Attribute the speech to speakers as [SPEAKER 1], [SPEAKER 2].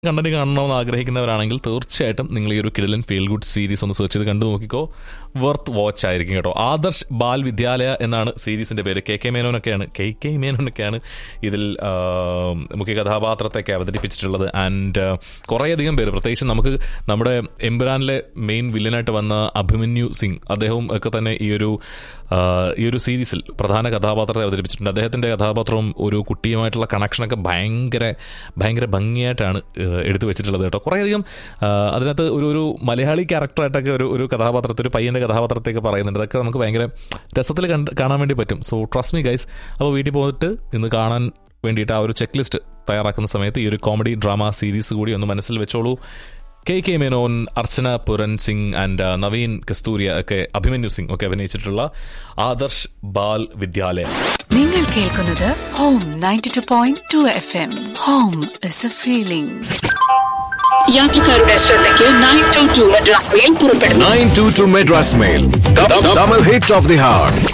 [SPEAKER 1] Content കാണണമെന്ന് ആഗ്രഹിക്കുന്നവരാണെങ്കിൽ തീർച്ചയായിട്ടും നിങ്ങൾ ഈ ഒരു കിടലൻ ഫീൽ ഗുഡ് സീരീസ് ഒന്ന് സെർച്ച് ചെയ്ത് കണ്ടു നോക്കിക്കോ വർത്ത് വാച്ച് ആയിരിക്കും കേട്ടോ ആദർശ് ബാൽ വിദ്യാലയ എന്നാണ് സീരീസിന്റെ പേര് കെ കെ മേനോനൊക്കെയാണ് കെ കെ മേനോനൊക്കെയാണ് ഇതിൽ ആ, മുഖ്യ കഥാപാത്രത്തെയൊക്കെ അവതരിപ്പിച്ചിട്ടുള്ളത് ആൻഡ് കുറേയധികം പേര് പ്രത്യേകിച്ച് നമുക്ക് നമ്മുടെ എംബുരാനിലെ മെയിൻ വില്ലനായിട്ട് വന്ന അഭിമന്യു സിംഗ് അദ്ദേഹവും ഒക്കെ തന്നെ ഈ ഒരു ആ, ഈ ഒരു സീരീസിൽ പ്രധാന കഥാപാത്രത്തെ അവതരിപ്പിച്ചിട്ടുണ്ട് അദ്ദേഹത്തിൻ്റെ കഥാപാത്രവും ഒരു കുട്ടിയുമായിട്ടുള്ള കണക്ഷനൊക്കെ ഭയങ്കര ഭയങ്കര ഭംഗിയായിട്ടാണ് ഏഹ്, എടുത്തു വെച്ചിട്ടുള്ളത് കേട്ടോ കുറേയധികം ആ, അതിനകത്ത് ഒരു ഒരു മലയാളി ക്യാരക്ടറായിട്ടൊക്കെ ഒരു ഒരു കഥാപാത്രത്തെ ഒരു പയ്യൻ്റെ കഥാപാത്രത്തെയൊക്കെ പറയുന്നുണ്ട് അതൊക്കെ നമുക്ക് ഭയങ്കര രസത്തിൽ കണ്ട് കാണാൻ വേണ്ടി പറ്റും സോ ട്രസ്റ്റ് മീ ഗൈസ് അപ്പോൾ വീട്ടിൽ പോയിട്ട് ഇന്ന് കാണാൻ വേണ്ടിയിട്ട് ആ ഒരു ചെക്ക് ലിസ്റ്റ് തയ്യാറാക്കുന്ന സമയത്ത് ഈ ഒരു കോമഡി ഡ്രാമ സീരീസ് കൂടി ഒന്ന് മനസ്സിൽ വെച്ചോളൂ K K Menon Archana Puran Singh and Naveen Kasturia ഒക്കെ അഭിമന്യു സിംഗ് ഒക്കെ അഭിനയിച്ചിട്ടുള്ള ആദർശ് ബാൽ വിദ്യാലയ
[SPEAKER 2] നിങ്ങൾ കേൾക്കുന്നത് home ninety two point two F M home is a feeling യാത്രക്കാരുടെ ശ്രദ്ധയ്ക്ക് nine two two Madras mail പുറപ്പെടുന്നു
[SPEAKER 3] 922 Madras Mail. The, the, double hit of the heart.